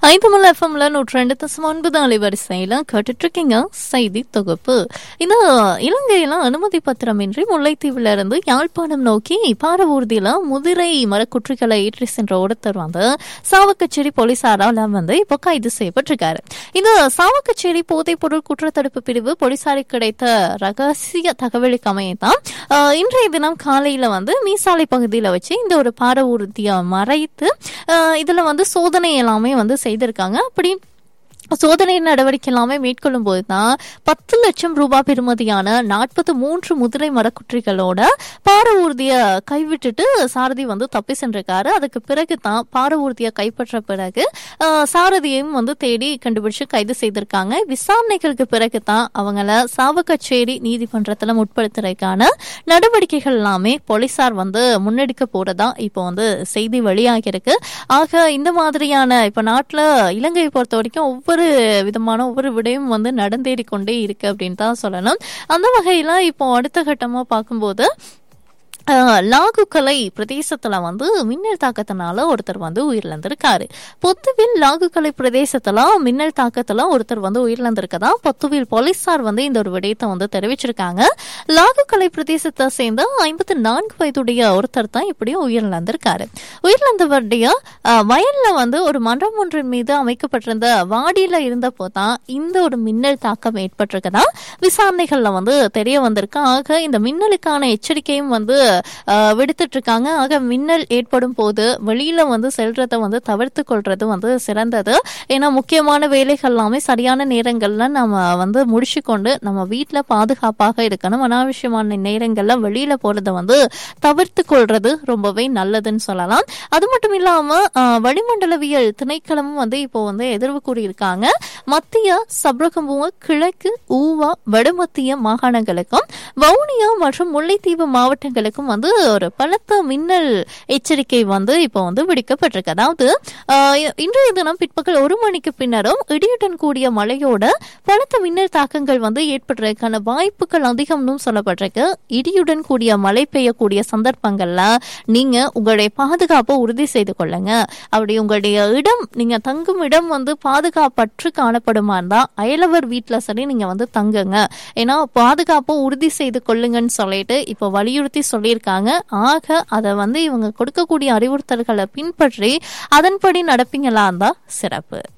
ஐந்தமல் எஃப்எம்ல நூற்றி ரெண்டு தசம் ஒன்பது அலைவரிசையில கேட்டுட்டு இருக்கீங்க செய்தி தொகுப்பு இந்த இலங்கையில அனுமதி பத்திரமின்றி முல்லைத்தீவுல இருந்து யாழ்ப்பாணம் நோக்கி பாரவூர்தியில முதிரை மரக்குற்றிகளை ஏற்றி சென்ற ஒருத்தர் வந்து சாவக்கச்சேரி போலீசாரால் வந்து இப்போ கைது செய்யப்பட்டிருக்காரு இந்த சாவக்கச்சேரி போதைப் பொருள் குற்றத்தடுப்பு பிரிவு போலீசாருக்கு கிடைத்த ரகசிய தகவலுக்கு அமையத்தான் ஆஹ், இன்றைய தினம் காலையில வந்து மீசாலை பகுதியில வச்சு இந்த ஒரு பாரவூர்தியை மறைத்து ஆஹ், இதுல வந்து சோதனை எல்லாமே வந்து செய்திருக்காங்க அப்படி சோதனை நடவடிக்கை எல்லாமே மேற்கொள்ளும் போது தான் பத்து லட்சம் ரூபாய் பெறுமதியான நாற்பத்தி மூன்று முதிரை மரக்குற்றிகளோட பார ஊர்தியை கைவிட்டுட்டு சாரதி வந்து தப்பி சென்றிருக்காரு அதுக்கு பிறகு தான் பார ஊர்தியை கைப்பற்ற பிறகு ஆஹ், சாரதியையும் வந்து தேடி கண்டுபிடிச்சு கைது செய்திருக்காங்க விசாரணைகளுக்கு பிறகு தான் அவங்கள சாவகச்சேரி நீதிமன்றத்தில் முற்படுத்துறதுக்கான நடவடிக்கைகள் எல்லாமே போலீசார் வந்து முன்னெடுக்க போறதா இப்போ வந்து செய்தி வெளியாகியிருக்கு ஆக இந்த மாதிரியான இப்போ நாட்டில் இலங்கையை பொறுத்த வரைக்கும் ஒவ்வொரு விதமான ஒவ்வொரு விடயம் வந்து நடந்தேறிக் கொண்டே இருக்கு அப்படின்னு தான் சொல்லணும் அந்த வகையில் இப்போ அடுத்த கட்டமாக பார்க்கும்போது ஆஹ், லாகுக்கலை பிரதேசத்துல வந்து மின்னல் தாக்கத்தினால ஒருத்தர் வந்து உயிரிழந்திருக்காரு பொத்துவில் லாகுக்கலை பிரதேசத்துல மின்னல் தாக்கத்துல ஒருத்தர் வந்து உயிரிழந்திருக்கதா பொத்துவில் போலீசார் வந்து இந்த ஒரு விடயத்தை வந்து தெரிவிச்சிருக்காங்க லாகுக்கலை பிரதேசத்தை சேர்ந்த ஐம்பத்தி நான்கு வயதுடைய ஒருத்தர் தான் இப்படியும் உயிரிழந்திருக்காரு உயிரிழந்தவருடைய ஆஹ், வயல்ல வந்து ஒரு மன்றம் ஒன்றின் மீது அமைக்கப்பட்டிருந்த வாடியில இருந்தப்போ தான் இந்த ஒரு மின்னல் தாக்கம் ஏற்பட்டிருக்கதா விசாரணைகள்ல வந்து தெரிய வந்திருக்கு ஆக இந்த மின்னலுக்கான எச்சரிக்கையும் வந்து ஆஹ், விடுத்துட்டு இருக்காங்க ஆக மின்னல் ஏற்படும் போது வெளியில வந்து செல்றதை வந்து தவிர்த்து கொள்றது வந்து சிறந்தது ஏன்னா முக்கியமான வேலைகள் எல்லாமே சரியான நேரங்கள்ல நம்ம வந்து முடிச்சு கொண்டு நம்ம வீட்டுல பாதுகாப்பாக இருக்கணும் அனாவசியமான நேரங்கள்ல வெளியில போறதை வந்து தவிர்த்து கொள்றது ரொம்பவே நல்லதுன்னு சொல்லலாம் அது மட்டும் இல்லாம ஆஹ், வளிமண்டலவியல் திணைக்களமும் வந்து இப்போ வந்து எதிர்வு கூறியிருக்காங்க மத்திய சப்ரகமுவ கிழக்கு ஊவா வடமத்திய மாகாணங்களுக்கும் வவுனியா மற்றும் முல்லைத்தீவு மாவட்டங்களுக்கும் வந்து ஒரு பலத்த மின்னல் எச்சரிக்கை வந்து இப்போ வந்து விடுக்கப்பட்டிருக்கு அதாவது ஆஹ், இன்றைய தினம் பிற்பகல் ஒரு மணிக்கு பின்னரும் இடியுடன் கூடிய மழையோட பலத்த மின்னல் தாக்கங்கள் வந்து ஏற்படுறதுக்கான வாய்ப்புகள் அதிகம்னு சொல்லப்பட்டிருக்கு இடியுடன் கூடிய மழை பெய்யக்கூடிய சந்தர்ப்பங்கள்ல நீங்க உங்களுடைய பாதுகாப்பை உறுதி செய்து கொள்ளுங்க அப்படி உங்களுடைய இடம் நீங்க தங்கும் இடம் வந்து பாதுகாப்பற்று காணப்படுமா இருந்தா அயலவர் வீட்டுல சரி நீங்க வந்து தங்குங்க ஏன்னா பாதுகாப்பை உறுதி செய்து கொள்ளுங்கன்னு சொல்லிட்டு இப்போ வலியுறுத்தி சொல்லியிருக்காங்க ஆக அதை வந்து இவங்க கொடுக்கக்கூடிய அறிவுறுத்தல்களை பின்பற்றி அதன்படி நடப்பீங்களா இருந்தா சிறப்பு